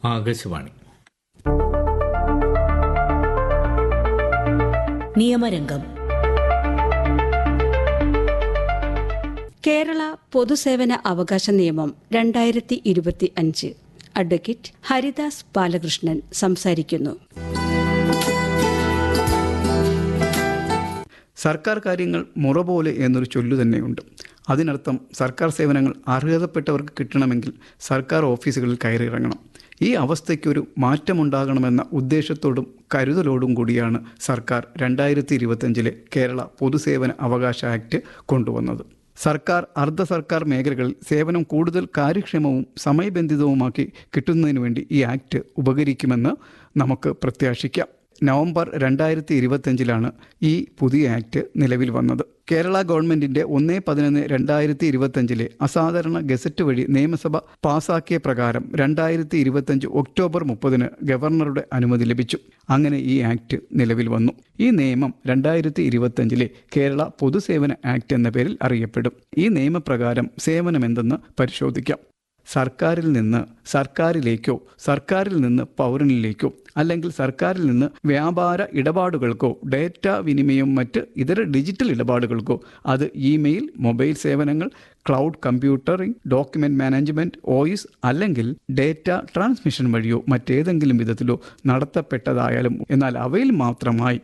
ആകാശവാണി നിയമരംഗം കേരള പൊതുസേവന അവകാശ നിയമം രണ്ടായിരത്തി ഇരുപത്തി അഞ്ച് അഡ്വക്കേറ്റ് ഹരിദാസ് ബാലകൃഷ്ണൻ സംസാരിക്കുന്നു സർക്കാർ കാര്യങ്ങൾ മുറ പോലെ എന്നൊരു ചൊല്ലു തന്നെയുണ്ട് അതിനർത്ഥം സർക്കാർ സേവനങ്ങൾ അർഹതപ്പെട്ടവർക്ക് കിട്ടണമെങ്കിൽ സർക്കാർ ഓഫീസുകളിൽ കയറിയിറങ്ങണം ഈ അവസ്ഥയ്ക്കൊരു മാറ്റമുണ്ടാകണമെന്ന ഉദ്ദേശത്തോടും കരുതലോടും കൂടിയാണ് സർക്കാർ രണ്ടായിരത്തി ഇരുപത്തഞ്ചിലെ കേരള പൊതുസേവന അവകാശ ആക്ട് കൊണ്ടുവന്നത് സർക്കാർ അർദ്ധ സർക്കാർ മേഖലകളിൽ സേവനം കൂടുതൽ കാര്യക്ഷമവും സമയബന്ധിതവുമാക്കി കിട്ടുന്നതിന് വേണ്ടി ഈ ആക്ട് ഉപകരിക്കുമെന്ന് നമുക്ക് പ്രത്യാശിക്കാം നവംബർ രണ്ടായിരത്തി ഇരുപത്തഞ്ചിലാണ് ഈ പുതിയ ആക്ട് നിലവിൽ വന്നത് കേരള ഗവൺമെന്റിന്റെ ഒന്നേ പതിനൊന്ന് രണ്ടായിരത്തി ഇരുപത്തഞ്ചിലെ അസാധാരണ ഗസറ്റ് വഴി നിയമസഭ പാസാക്കിയ പ്രകാരം രണ്ടായിരത്തി ഇരുപത്തഞ്ച് ഒക്ടോബർ മുപ്പതിന് ഗവർണറുടെ അനുമതി ലഭിച്ചു അങ്ങനെ ഈ ആക്ട് നിലവിൽ വന്നു ഈ നിയമം രണ്ടായിരത്തി ഇരുപത്തഞ്ചിലെ കേരള പൊതുസേവന ആക്ട് എന്ന പേരിൽ അറിയപ്പെടും ഈ നിയമപ്രകാരം സേവനമെന്തെന്ന് പരിശോധിക്കാം സർക്കാരിൽ നിന്ന് സർക്കാരിലേക്കോ സർക്കാരിൽ നിന്ന് പൗരനിലേക്കോ അല്ലെങ്കിൽ സർക്കാരിൽ നിന്ന് വ്യാപാര ഇടപാടുകൾക്കോ ഡേറ്റ വിനിമയം മറ്റ് ഇതര ഡിജിറ്റൽ ഇടപാടുകൾക്കോ അത് ഇമെയിൽ മൊബൈൽ സേവനങ്ങൾ ക്ലൗഡ് കമ്പ്യൂട്ടറിംഗ് ഡോക്യുമെന്റ് മാനേജ്മെന്റ് ഓയിസ് അല്ലെങ്കിൽ ഡേറ്റ ട്രാൻസ്മിഷൻ വഴിയോ മറ്റേതെങ്കിലും വിധത്തിലോ നടത്തപ്പെട്ടതായാലും എന്നാൽ അവയിൽ മാത്രമായി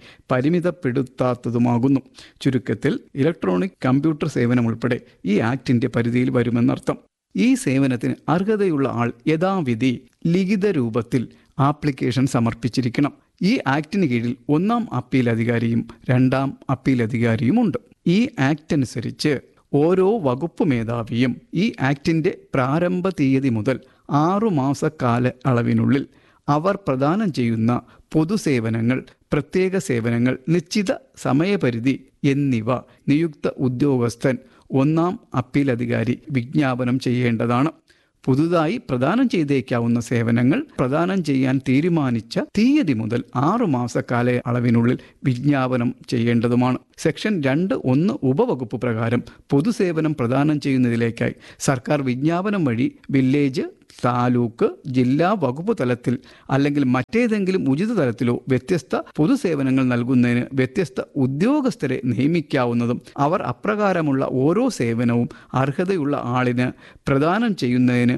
പരിമിതപ്പെടുത്താത്തതുമാകുന്നു ചുരുക്കത്തിൽ ഇലക്ട്രോണിക് കമ്പ്യൂട്ടർ സേവനം ഉൾപ്പെടെ ഈ ആക്ടിന്റെ പരിധിയിൽ വരുമെന്നർത്ഥം ഈ സേവനത്തിന് അർഹതയുള്ള ആൾ യഥാവിധി ലിഖിത രൂപത്തിൽ ആപ്ലിക്കേഷൻ സമർപ്പിച്ചിരിക്കണം ഈ ആക്ടിന് കീഴിൽ ഒന്നാം അപ്പീൽ അധികാരിയും രണ്ടാം അപ്പീൽ അധികാരിയുമുണ്ട് ഈ ആക്ട് അനുസരിച്ച് ഓരോ വകുപ്പ് മേധാവിയും ഈ ആക്ടിന്റെ പ്രാരംഭ തീയതി മുതൽ ആറുമാസ കാല അളവിനുള്ളിൽ അവർ പ്രദാനം ചെയ്യുന്ന പൊതുസേവനങ്ങൾ പ്രത്യേക സേവനങ്ങൾ നിശ്ചിത സമയപരിധി എന്നിവ നിയുക്ത ഉദ്യോഗസ്ഥൻ ഒന്നാം അപ്പീൽ അധികാരി വിജ്ഞാപനം ചെയ്യേണ്ടതാണ് പുതുതായി പ്രദാനം ചെയ്തേക്കാവുന്ന സേവനങ്ങൾ പ്രദാനം ചെയ്യാൻ തീരുമാനിച്ച തീയതി മുതൽ ആറുമാസ കാല അളവിനുള്ളിൽ വിജ്ഞാപനം ചെയ്യേണ്ടതുമാണ് സെക്ഷൻ രണ്ട് ഒന്ന് ഉപവകുപ്പ് പ്രകാരം പൊതുസേവനം പ്രദാനം ചെയ്യുന്നതിലേക്കായി സർക്കാർ വിജ്ഞാപനം വഴി വില്ലേജ് താലൂക്ക് ജില്ലാ വകുപ്പ് തലത്തിൽ അല്ലെങ്കിൽ മറ്റേതെങ്കിലും ഉചിത തലത്തിലോ വ്യത്യസ്ത പൊതുസേവനങ്ങൾ നൽകുന്നതിന് വ്യത്യസ്ത ഉദ്യോഗസ്ഥരെ നിയമിക്കാവുന്നതും അവർ അപ്രകാരമുള്ള ഓരോ സേവനവും അർഹതയുള്ള ആളിന് പ്രദാനം ചെയ്യുന്നതിന്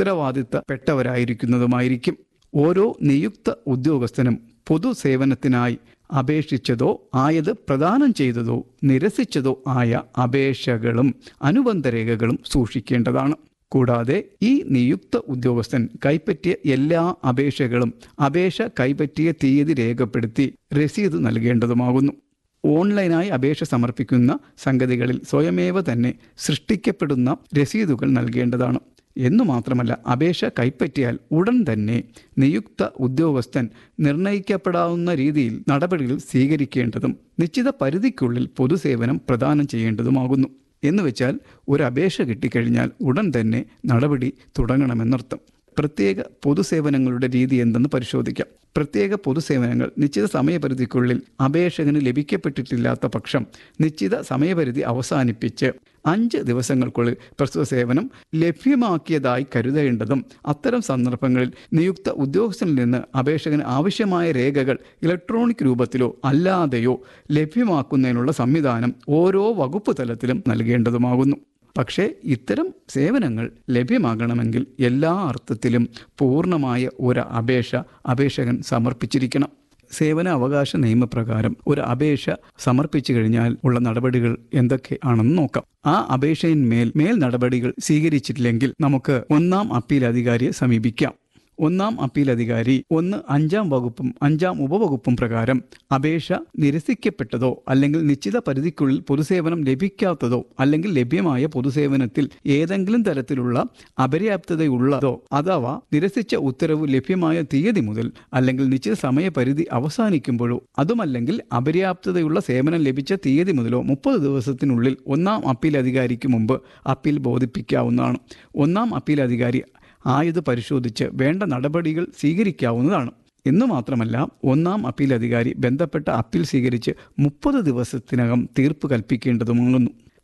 ഉത്തരവാദിത്തപ്പെട്ടവരായിരിക്കുന്നതുമായിരിക്കും ഓരോ നിയുക്ത ഉദ്യോഗസ്ഥനും പൊതുസേവനത്തിനായി അപേക്ഷിച്ചതോ ആയത് പ്രദാനം ചെയ്തതോ നിരസിച്ചതോ ആയ അപേക്ഷകളും അനുബന്ധ രേഖകളും സൂക്ഷിക്കേണ്ടതാണ് കൂടാതെ ഈ നിയുക്ത ഉദ്യോഗസ്ഥൻ കൈപ്പറ്റിയ എല്ലാ അപേക്ഷകളും അപേക്ഷ കൈപ്പറ്റിയ തീയതി രേഖപ്പെടുത്തി രസീത് നൽകേണ്ടതുമാകുന്നു ഓൺലൈനായി അപേക്ഷ സമർപ്പിക്കുന്ന സംഗതികളിൽ സ്വയമേവ തന്നെ സൃഷ്ടിക്കപ്പെടുന്ന രസീതുകൾ നൽകേണ്ടതാണ് എന്നു മാത്രമല്ല അപേക്ഷ കൈപ്പറ്റിയാൽ ഉടൻ തന്നെ നിയുക്ത ഉദ്യോഗസ്ഥൻ നിർണയിക്കപ്പെടാവുന്ന രീതിയിൽ നടപടികൾ സ്വീകരിക്കേണ്ടതും നിശ്ചിത പരിധിക്കുള്ളിൽ പൊതുസേവനം പ്രദാനം ചെയ്യേണ്ടതുമാകുന്നു എന്നുവെച്ചാൽ ഒരു അപേക്ഷ കിട്ടിക്കഴിഞ്ഞാൽ ഉടൻ തന്നെ നടപടി തുടങ്ങണമെന്നർത്ഥം പ്രത്യേക പൊതുസേവനങ്ങളുടെ രീതി എന്തെന്ന് പരിശോധിക്കാം പ്രത്യേക പൊതുസേവനങ്ങൾ നിശ്ചിത സമയപരിധിക്കുള്ളിൽ അപേക്ഷകന് ലഭിക്കപ്പെട്ടിട്ടില്ലാത്ത പക്ഷം നിശ്ചിത സമയപരിധി അവസാനിപ്പിച്ച് അഞ്ച് ദിവസങ്ങൾക്കുള്ളിൽ പ്രസ്തുത സേവനം ലഭ്യമാക്കിയതായി കരുതേണ്ടതും അത്തരം സന്ദർഭങ്ങളിൽ നിയുക്ത ഉദ്യോഗസ്ഥനിൽ നിന്ന് അപേക്ഷകന് ആവശ്യമായ രേഖകൾ ഇലക്ട്രോണിക് രൂപത്തിലോ അല്ലാതെയോ ലഭ്യമാക്കുന്നതിനുള്ള സംവിധാനം ഓരോ വകുപ്പ് തലത്തിലും നൽകേണ്ടതുമാകുന്നു പക്ഷേ ഇത്തരം സേവനങ്ങൾ ലഭ്യമാകണമെങ്കിൽ എല്ലാ അർത്ഥത്തിലും പൂർണ്ണമായ ഒരു അപേക്ഷ അപേക്ഷകൻ സമർപ്പിച്ചിരിക്കണം സേവന അവകാശ നിയമപ്രകാരം ഒരു അപേക്ഷ സമർപ്പിച്ചു കഴിഞ്ഞാൽ ഉള്ള നടപടികൾ എന്തൊക്കെ ആണെന്ന് നോക്കാം ആ അപേക്ഷയിന്മേൽ മേൽ നടപടികൾ സ്വീകരിച്ചിട്ടില്ലെങ്കിൽ നമുക്ക് ഒന്നാം അപ്പീൽ അധികാരിയെ സമീപിക്കാം ഒന്നാം അപ്പീൽ അധികാരി ഒന്ന് അഞ്ചാം വകുപ്പും അഞ്ചാം ഉപവകുപ്പും പ്രകാരം അപേക്ഷ നിരസിക്കപ്പെട്ടതോ അല്ലെങ്കിൽ നിശ്ചിത പരിധിക്കുള്ളിൽ പൊതുസേവനം ലഭിക്കാത്തതോ അല്ലെങ്കിൽ ലഭ്യമായ പൊതുസേവനത്തിൽ ഏതെങ്കിലും തരത്തിലുള്ള അപര്യാപ്തതയുള്ളതോ അഥവാ നിരസിച്ച ഉത്തരവ് ലഭ്യമായ തീയതി മുതൽ അല്ലെങ്കിൽ നിശ്ചിത സമയപരിധി അവസാനിക്കുമ്പോഴോ അതുമല്ലെങ്കിൽ അപര്യാപ്തതയുള്ള സേവനം ലഭിച്ച തീയതി മുതലോ മുപ്പത് ദിവസത്തിനുള്ളിൽ ഒന്നാം അപ്പീൽ അധികാരിക്ക് മുമ്പ് അപ്പീൽ ബോധിപ്പിക്കാവുന്നതാണ് ഒന്നാം അപ്പീൽ അധികാരി ആയത് പരിശോധിച്ച് വേണ്ട നടപടികൾ സ്വീകരിക്കാവുന്നതാണ് എന്നു മാത്രമല്ല ഒന്നാം അപ്പീൽ അധികാരി ബന്ധപ്പെട്ട അപ്പീൽ സ്വീകരിച്ച് മുപ്പത് ദിവസത്തിനകം തീർപ്പ് കൽപ്പിക്കേണ്ടതുമാകുന്നു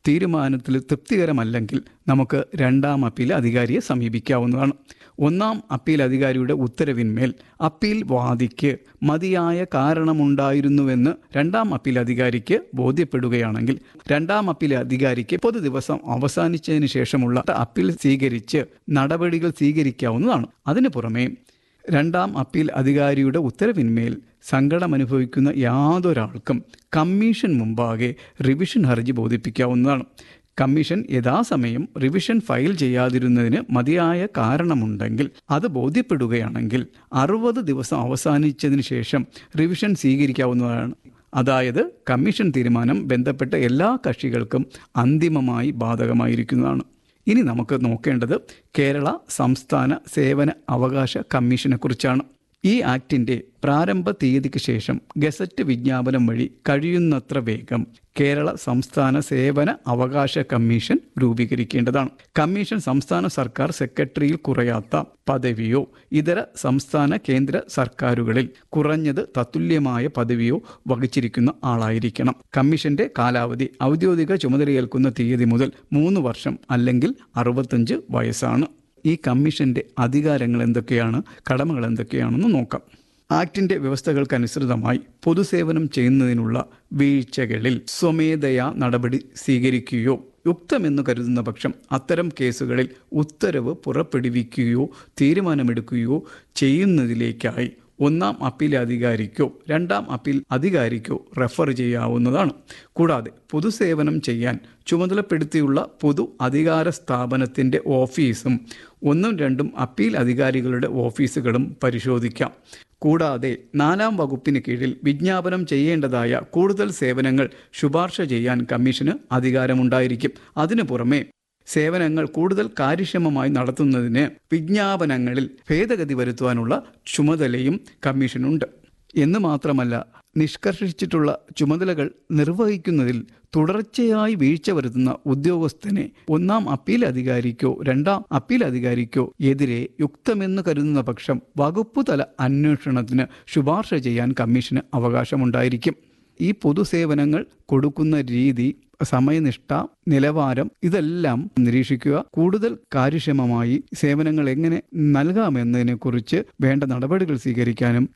തീരുമാനത്തിൽ തൃപ്തികരമല്ലെങ്കിൽ നമുക്ക് രണ്ടാം അപ്പീൽ അധികാരിയെ സമീപിക്കാവുന്നതാണ് ഒന്നാം അപ്പീൽ അധികാരിയുടെ ഉത്തരവിന്മേൽ അപ്പീൽ വാദിക്ക് മതിയായ കാരണമുണ്ടായിരുന്നുവെന്ന് രണ്ടാം അപ്പീൽ അധികാരിക്ക് ബോധ്യപ്പെടുകയാണെങ്കിൽ രണ്ടാം അപ്പീൽ അധികാരിക്ക് പൊതു ദിവസം അവസാനിച്ചതിന് ശേഷമുള്ള അപ്പീൽ സ്വീകരിച്ച് നടപടികൾ സ്വീകരിക്കാവുന്നതാണ് അതിനു പുറമെ രണ്ടാം അപ്പീൽ അധികാരിയുടെ ഉത്തരവിന്മേൽ സങ്കടം അനുഭവിക്കുന്ന യാതൊരാൾക്കും കമ്മീഷൻ മുമ്പാകെ റിവിഷൻ ഹർജി ബോധിപ്പിക്കാവുന്നതാണ് കമ്മീഷൻ യഥാസമയം റിവിഷൻ ഫയൽ ചെയ്യാതിരുന്നതിന് മതിയായ കാരണമുണ്ടെങ്കിൽ അത് ബോധ്യപ്പെടുകയാണെങ്കിൽ അറുപത് ദിവസം അവസാനിച്ചതിന് ശേഷം റിവിഷൻ സ്വീകരിക്കാവുന്നതാണ് അതായത് കമ്മീഷൻ തീരുമാനം ബന്ധപ്പെട്ട എല്ലാ കക്ഷികൾക്കും അന്തിമമായി ബാധകമായിരിക്കുന്നതാണ് ഇനി നമുക്ക് നോക്കേണ്ടത് കേരള സംസ്ഥാന സേവന അവകാശ കമ്മീഷനെക്കുറിച്ചാണ് ഈ ആക്ടിന്റെ പ്രാരംഭ തീയതിക്ക് ശേഷം ഗസറ്റ് വിജ്ഞാപനം വഴി കഴിയുന്നത്ര വേഗം കേരള സംസ്ഥാന സേവന അവകാശ കമ്മീഷൻ രൂപീകരിക്കേണ്ടതാണ് കമ്മീഷൻ സംസ്ഥാന സർക്കാർ സെക്രട്ടറിയിൽ കുറയാത്ത പദവിയോ ഇതര സംസ്ഥാന കേന്ദ്ര സർക്കാരുകളിൽ കുറഞ്ഞത് തത്തുല്യമായ പദവിയോ വഹിച്ചിരിക്കുന്ന ആളായിരിക്കണം കമ്മീഷന്റെ കാലാവധി ഔദ്യോഗിക ചുമതലയേൽക്കുന്ന തീയതി മുതൽ മൂന്ന് വർഷം അല്ലെങ്കിൽ അറുപത്തഞ്ച് വയസ്സാണ് ഈ കമ്മീഷന്റെ അധികാരങ്ങൾ എന്തൊക്കെയാണ് കടമകൾ എന്തൊക്കെയാണെന്ന് നോക്കാം ആക്ടിന്റെ വ്യവസ്ഥകൾക്കനുസൃതമായി പൊതുസേവനം ചെയ്യുന്നതിനുള്ള വീഴ്ചകളിൽ സ്വമേധയാ നടപടി സ്വീകരിക്കുകയോ യുക്തമെന്ന് കരുതുന്ന പക്ഷം അത്തരം കേസുകളിൽ ഉത്തരവ് പുറപ്പെടുവിക്കുകയോ തീരുമാനമെടുക്കുകയോ ചെയ്യുന്നതിലേക്കായി ഒന്നാം അപ്പീൽ അധികാരിക്കോ രണ്ടാം അപ്പീൽ അധികാരിക്കോ റെഫർ ചെയ്യാവുന്നതാണ് കൂടാതെ പൊതുസേവനം ചെയ്യാൻ ചുമതലപ്പെടുത്തിയുള്ള പൊതു അധികാര സ്ഥാപനത്തിൻ്റെ ഓഫീസും ഒന്നും രണ്ടും അപ്പീൽ അധികാരികളുടെ ഓഫീസുകളും പരിശോധിക്കാം കൂടാതെ നാലാം വകുപ്പിന് കീഴിൽ വിജ്ഞാപനം ചെയ്യേണ്ടതായ കൂടുതൽ സേവനങ്ങൾ ശുപാർശ ചെയ്യാൻ കമ്മീഷന് അധികാരമുണ്ടായിരിക്കും അതിനു പുറമെ സേവനങ്ങൾ കൂടുതൽ കാര്യക്ഷമമായി നടത്തുന്നതിന് വിജ്ഞാപനങ്ങളിൽ ഭേദഗതി വരുത്തുവാനുള്ള ചുമതലയും കമ്മീഷനുണ്ട് എന്ന് മാത്രമല്ല നിഷ്കർഷിച്ചിട്ടുള്ള ചുമതലകൾ നിർവഹിക്കുന്നതിൽ തുടർച്ചയായി വീഴ്ച വരുത്തുന്ന ഉദ്യോഗസ്ഥനെ ഒന്നാം അപ്പീൽ അധികാരിക്കോ രണ്ടാം അപ്പീൽ അധികാരിക്കോ എതിരെ യുക്തമെന്ന് കരുതുന്ന പക്ഷം വകുപ്പുതല അന്വേഷണത്തിന് ശുപാർശ ചെയ്യാൻ കമ്മീഷന് അവകാശമുണ്ടായിരിക്കും ഈ പൊതുസേവനങ്ങൾ കൊടുക്കുന്ന രീതി സമയനിഷ്ഠ നിലവാരം ഇതെല്ലാം നിരീക്ഷിക്കുക കൂടുതൽ കാര്യക്ഷമമായി സേവനങ്ങൾ എങ്ങനെ നൽകാമെന്നതിനെക്കുറിച്ച് വേണ്ട നടപടികൾ സ്വീകരിക്കാനും